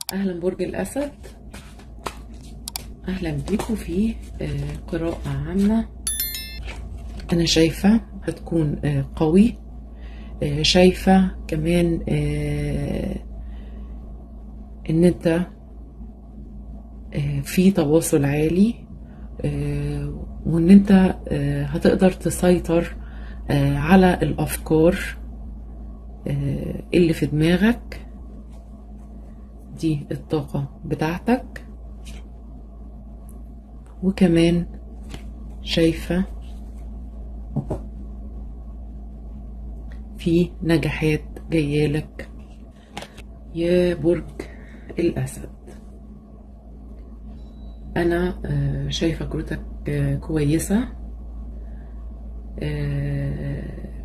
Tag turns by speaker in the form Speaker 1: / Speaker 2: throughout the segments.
Speaker 1: أهلا برج الأسد أهلا بيكم في آه، قراءة عامة أنا شايفة هتكون آه، قوي آه، شايفة كمان آه، إن أنت آه، في تواصل عالي آه، وإن أنت آه، هتقدر تسيطر آه، على الأفكار آه، اللي في دماغك دي الطاقة بتاعتك وكمان شايفة في نجاحات جايالك يا برج الأسد أنا آه، شايفة كروتك آه، كويسة آه،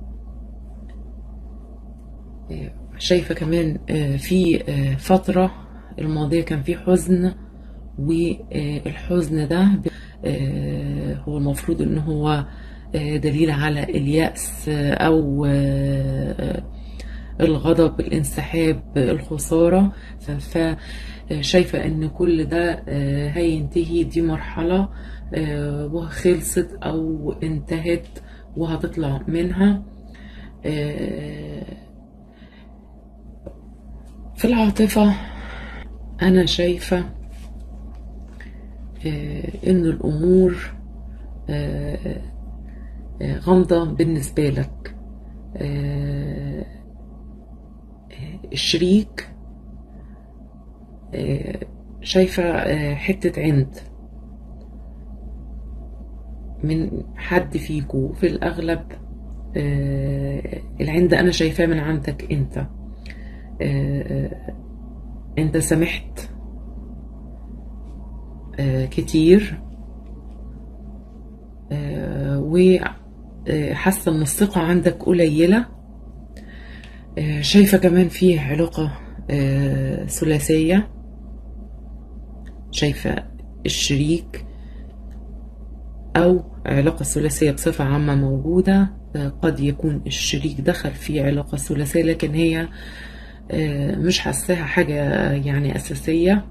Speaker 1: شايفة كمان آه، في آه، فترة الماضية كان في حزن والحزن ده آه، هو المفروض ان هو آه، دليل على اليأس آه، او آه، الغضب الانسحاب الخسارة ف- فشايفة ان كل ده آه، هينتهي دي مرحلة آه، وخلصت او انتهت وهتطلع منها آه، في العاطفة أنا شايفة آه، إن الأمور آه، آه، غامضة بالنسبة لك آه، آه، الشريك آه، شايفة آه، حتة عند من حد فيكو في الأغلب آه، العند أنا شايفاه من عندك أنت آه، أنت سمحت آه، كتير آه، وحاسة إن الثقة عندك قليلة آه، شايفة كمان في علاقة آه، ثلاثية شايفة الشريك أو علاقة ثلاثية بصفة عامة موجودة آه، قد يكون الشريك دخل في علاقة ثلاثية لكن هي آه، مش حاساها حاجة يعني أساسية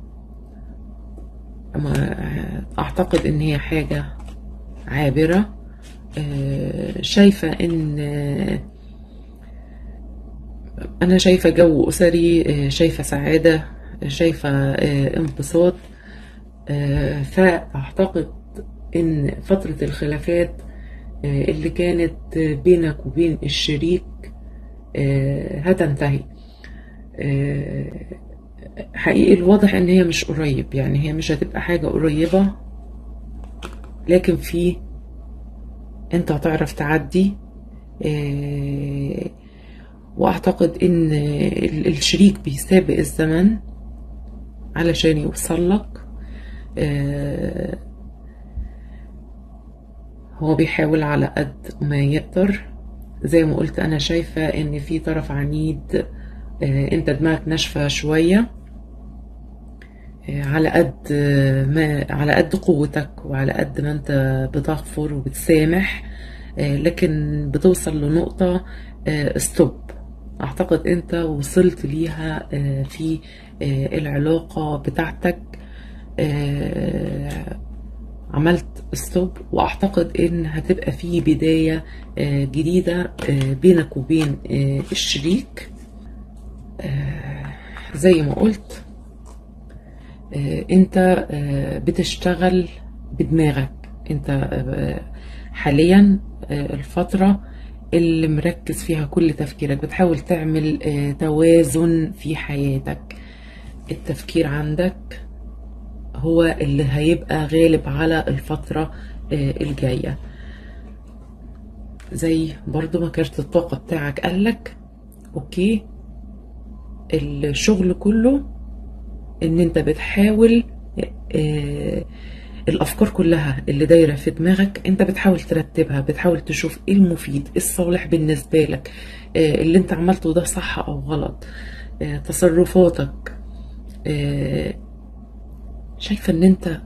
Speaker 1: أما أعتقد إن هي حاجة عابرة آه، شايفة إن آه، أنا شايفة جو أسري آه، شايفة سعادة آه، شايفة آه، انبساط آه، فأعتقد إن فترة الخلافات آه، اللي كانت بينك وبين الشريك آه، هتنتهي آه، حقيقي الواضح إن هي مش قريب يعني هي مش هتبقى حاجة قريبة لكن في أنت هتعرف تعدي آه، وأعتقد إن ال- الشريك بيسابق الزمن علشان يوصل لك آه، هو بيحاول على قد ما يقدر زي ما قلت انا شايفة ان في طرف عنيد آه، انت دماغك ناشفة شوية آه، على قد آه، ما على قد قوتك وعلى قد ما انت بتغفر وبتسامح آه، لكن بتوصل لنقطة ستوب اعتقد انت وصلت ليها آه، في آه، العلاقة بتاعتك آه، عملت ستوب واعتقد ان هتبقى في بداية آه، جديدة آه، بينك وبين آه، الشريك آه، زي ما قلت آه، انت آه، بتشتغل بدماغك انت آه، حاليا آه، الفترة اللي مركز فيها كل تفكيرك بتحاول تعمل آه، توازن في حياتك التفكير عندك هو اللي هيبقى غالب على الفترة آه، الجاية زي برضو ما كارت الطاقة بتاعك قالك اوكي الشغل كله ان انت بتحاول آه، الافكار كلها اللي دايره في دماغك انت بتحاول ترتبها بتحاول تشوف ايه المفيد ايه الصالح بالنسبه لك آه، اللي انت عملته ده صح او غلط آه، تصرفاتك آه، شايفه ان انت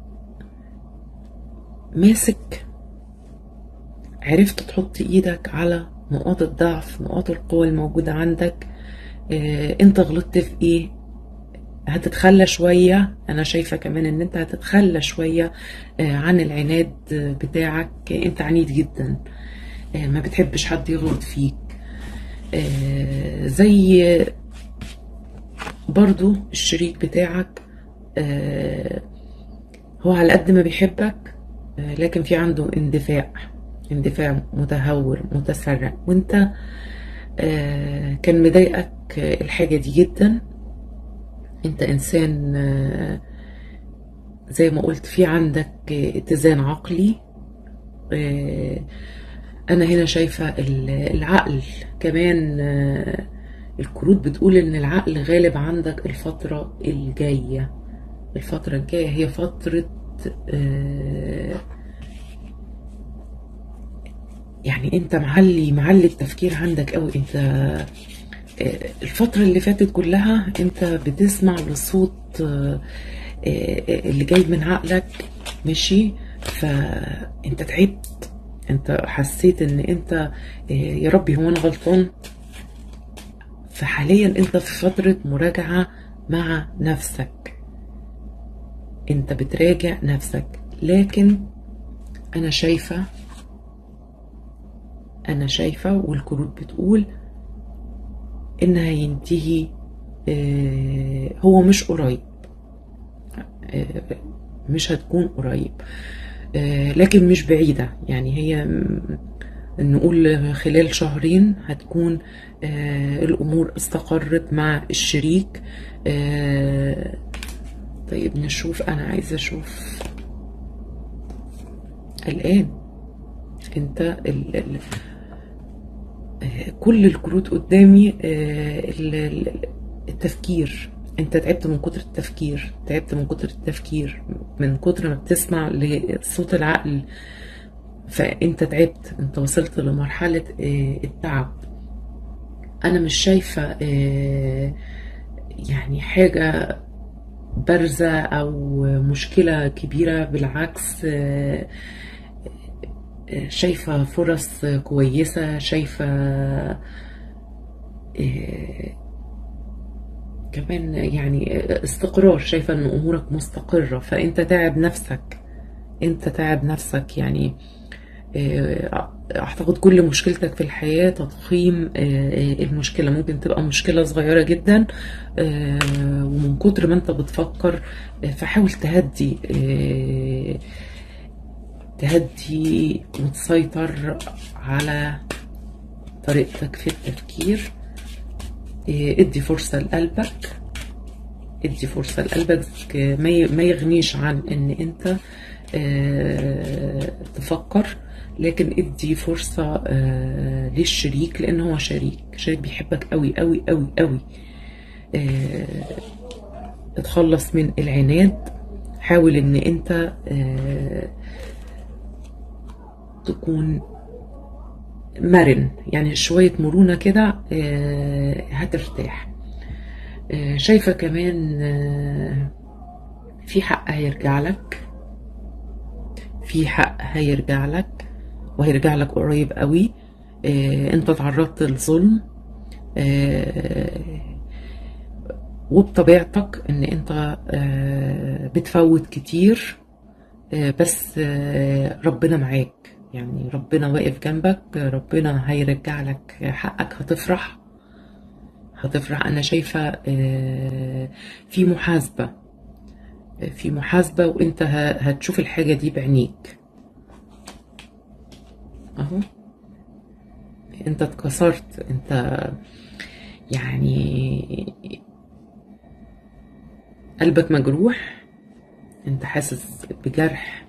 Speaker 1: ماسك عرفت تحط ايدك على نقاط الضعف نقاط القوة الموجودة عندك آه، انت غلطت في ايه هتتخلى شوية أنا شايفة كمان إن أنت هتتخلى شوية آه، عن العناد بتاعك أنت عنيد جدا آه، ما بتحبش حد يغلط فيك آه، زي برضو الشريك بتاعك آه، هو على قد ما بيحبك آه، لكن في عنده اندفاع اندفاع متهور متسرع وانت آه، كان مضايقك آه، الحاجة دي جدا انت انسان آه، زي ما قلت في عندك آه، اتزان عقلي آه، انا هنا شايفة ال- العقل كمان آه، الكروت بتقول ان العقل غالب عندك الفترة الجاية الفترة الجاية هي فترة آه، يعني انت معلي معلي التفكير عندك قوي انت آه، الفترة اللي فاتت كلها انت بتسمع لصوت آه، آه، اللي جاي من عقلك ماشي فانت تعبت انت حسيت ان انت آه، يا ربي هو انا غلطان فحاليا انت في فترة مراجعة مع نفسك انت بتراجع نفسك لكن انا شايفة انا شايفة والكروت بتقول ان هينتهي آه، هو مش قريب آه، مش هتكون قريب آه، لكن مش بعيدة يعني هي م- نقول خلال شهرين هتكون آه، الأمور استقرت مع الشريك آه، طيب نشوف أنا عايزة أشوف الآن أنت ال ال آه، كل الكروت قدامي آه، ال- ال- التفكير انت تعبت من كتر التفكير تعبت من كتر التفكير من كتر ما بتسمع لصوت العقل فانت تعبت انت وصلت لمرحلة آه، التعب انا مش شايفة آه، يعني حاجة بارزة او مشكلة كبيرة بالعكس آه، شايفة فرص كويسة شايفة آه، كمان يعني استقرار شايفة ان امورك مستقرة فانت تعب نفسك انت تعب نفسك يعني آه، اعتقد كل مشكلتك في الحياة تضخيم آه، المشكلة ممكن تبقى مشكلة صغيرة جدا آه، ومن كتر ما انت بتفكر آه، فحاول تهدي آه، تهدي وتسيطر على طريقتك في التفكير إيه، ادي فرصة لقلبك ادي فرصة لقلبك ما ي- ما يغنيش عن ان انت آه، تفكر لكن ادي فرصة آه، للشريك لان هو شريك شريك بيحبك قوي قوي قوي قوي آه، اتخلص من العناد حاول ان انت آه، تكون مرن يعني شوية مرونة كده آه، هترتاح آه، شايفة كمان آه، في حق هيرجع لك في حق هيرجع لك وهيرجع لك قريب قوي آه، انت تعرضت لظلم آه، وبطبيعتك ان انت آه، بتفوت كتير آه، بس آه، ربنا معاك يعني ربنا واقف جنبك ربنا هيرجع لك حقك هتفرح هتفرح انا شايفة آه، في محاسبة في محاسبة وانت ه- هتشوف الحاجة دي بعينيك اهو انت اتكسرت انت يعني قلبك مجروح انت حاسس بجرح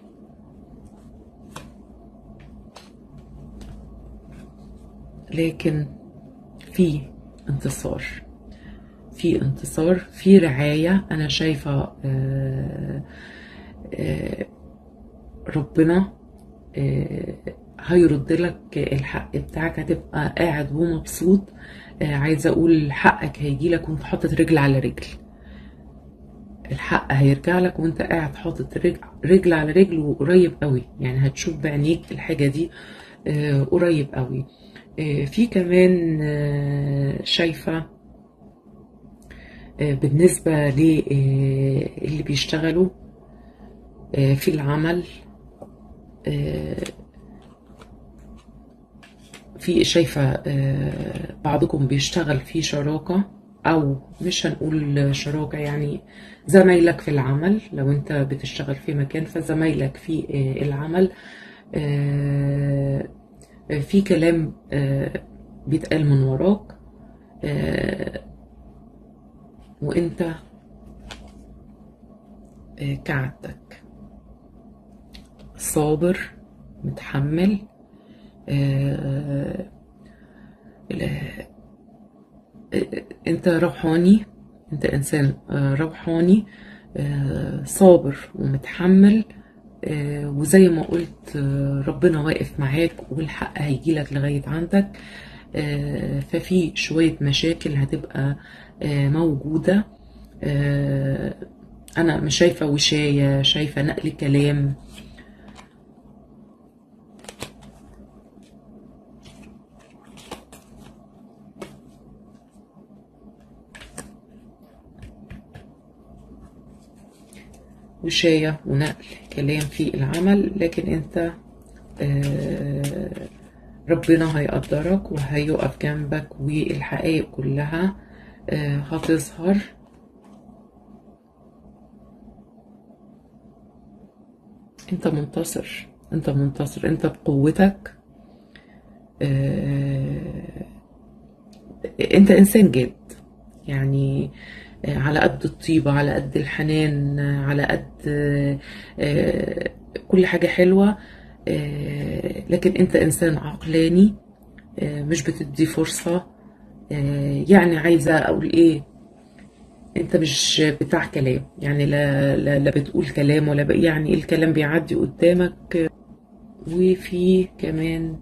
Speaker 1: لكن في انتصار في انتصار في رعاية أنا شايفة آه، آه، ربنا آه، هيرد لك الحق بتاعك هتبقى قاعد ومبسوط آه، عايزة أقول حقك هيجي لك وانت حاطط رجل على رجل الحق هيرجع لك وانت قاعد حاطط رجل, رجل على رجل وقريب قوي يعني هتشوف بعينيك الحاجة دي آه، قريب قوي آه، في كمان آه، شايفة آه، بالنسبة للي بيشتغلوا آه، في العمل آه، في شايفة آه، بعضكم بيشتغل في شراكة أو مش هنقول شراكة يعني زمايلك في العمل لو أنت بتشتغل في مكان فزمايلك في آه، العمل آه، آه، في كلام آه، بيتقال من وراك آه، وأنت آه، كعادتك صابر متحمل آه، ال- انت روحاني انت انسان آه، روحاني آه، صابر ومتحمل آه، وزي ما قلت آه، ربنا واقف معاك والحق هيجيلك لغاية عندك آه، ففي شوية مشاكل هتبقى آه، موجودة آه، أنا مش شايفة وشاية شايفة نقل كلام وشاية ونقل كلام في العمل لكن انت آه، ربنا هيقدرك وهيقف جنبك والحقائق كلها آه، هتظهر انت منتصر انت منتصر انت بقوتك آه، انت انسان جاد يعني آه، على قد الطيبة على قد الحنان آه، على قد آه، آه، كل حاجة حلوة آه، لكن انت انسان عقلاني آه، مش بتدي فرصة آه، يعني عايزة اقول ايه انت مش بتاع كلام يعني لا لا, لا بتقول كلام ولا ب- يعني الكلام بيعدي قدامك آه، وفي كمان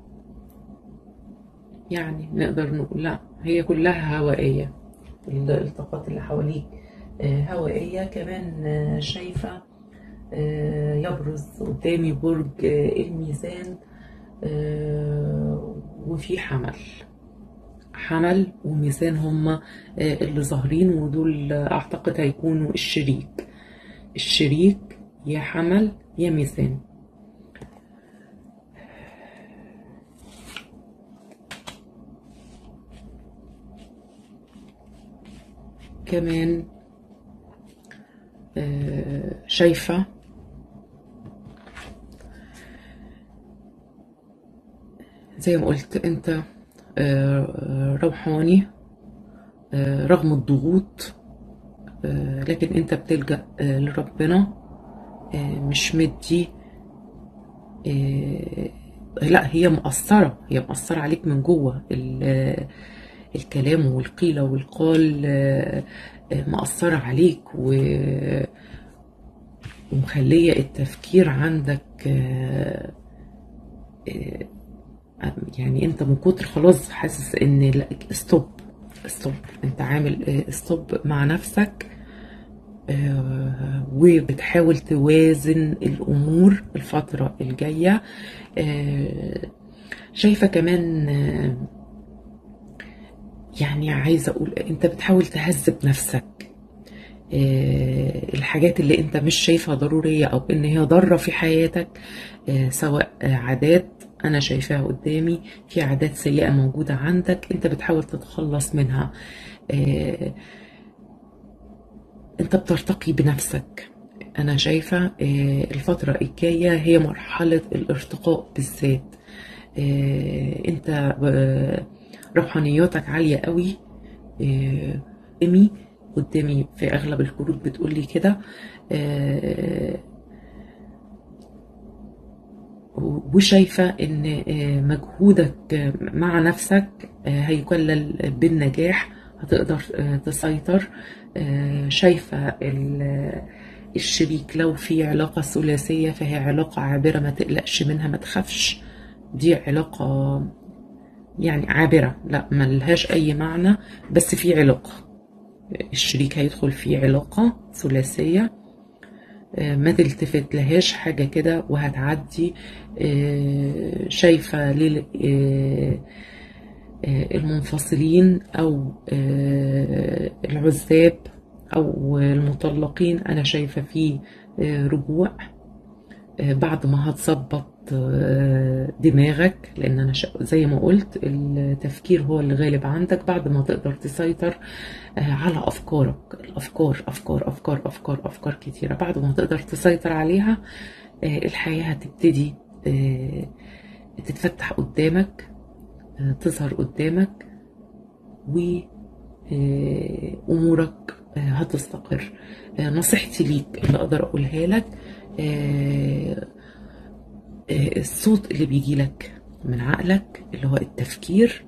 Speaker 1: يعني نقدر نقول لا هي كلها هوائية الطاقات اللي حواليك آه، هوائية كمان آه، شايفة آه، يبرز قدامي برج آه، الميزان آه، وفي حمل حمل وميزان هما آه، اللي ظاهرين ودول آه، أعتقد هيكونوا الشريك الشريك يا حمل يا ميزان كمان آه، شايفة زي ما قلت انت آه، روحاني آه، رغم الضغوط آه، لكن انت بتلجأ آه، لربنا آه، مش مدي آه، لا هي مؤثرة هي مؤثرة عليك من جوه ال- آه، الكلام والقيل والقال آه، آه، مؤثرة عليك و- ومخلية التفكير عندك آه، آه، يعني انت من كتر خلاص حاسس ان لا ستوب ستوب انت عامل ستوب مع نفسك آه، وبتحاول توازن الامور الفترة الجاية آه، شايفة كمان آه، يعني عايزة اقول انت بتحاول تهذب نفسك آه، الحاجات اللي انت مش شايفها ضرورية او ان هي ضارة في حياتك آه، سواء آه، عادات انا شايفاها قدامي في عادات سيئة موجودة عندك انت بتحاول تتخلص منها آه، انت بترتقي بنفسك انا شايفة آه، الفترة الجاية هي مرحلة الارتقاء بالذات آه، انت آه، روحانياتك عالية قوي آه، قدامي قدامي في اغلب الكروت بتقولي كده آه، وشايفة ان آه، مجهودك آه، مع نفسك آه، هيكلل بالنجاح هتقدر آه، تسيطر آه، شايفة ال- الشريك لو في علاقة ثلاثية فهي علاقة عابرة ما تقلقش منها ما تخافش دي علاقة يعني عابرة لا ملهاش أي معنى بس في علاقة الشريك هيدخل في علاقة ثلاثية آه، ما تلتفت لهاش حاجة كده وهتعدي آه، شايفة لل آه، آه، المنفصلين أو آه، العزاب أو المطلقين أنا شايفة فيه آه، رجوع آه، بعد ما هتظبط آه، دماغك لان انا ش- زي ما قلت التفكير هو اللي غالب عندك بعد ما تقدر تسيطر آه، على افكارك الافكار افكار افكار افكار افكار كتيره بعد ما تقدر تسيطر عليها آه، الحياه هتبتدي آه، تتفتح قدامك آه، تظهر قدامك وامورك هتستقر آه، نصيحتي ليك اللي اقدر اقولها لك آه، آه، الصوت اللي بيجي لك من عقلك اللي هو التفكير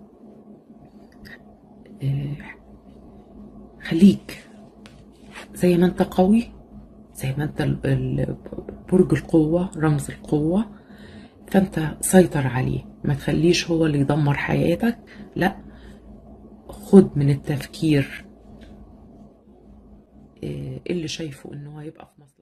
Speaker 1: آه، خليك زي ما انت قوي زي ما انت ال- ال- برج القوة رمز القوة فانت سيطر عليه ما تخليش هو اللي يدمر حياتك لا خد من التفكير آه، اللي شايفه انه هيبقى في مصلحتك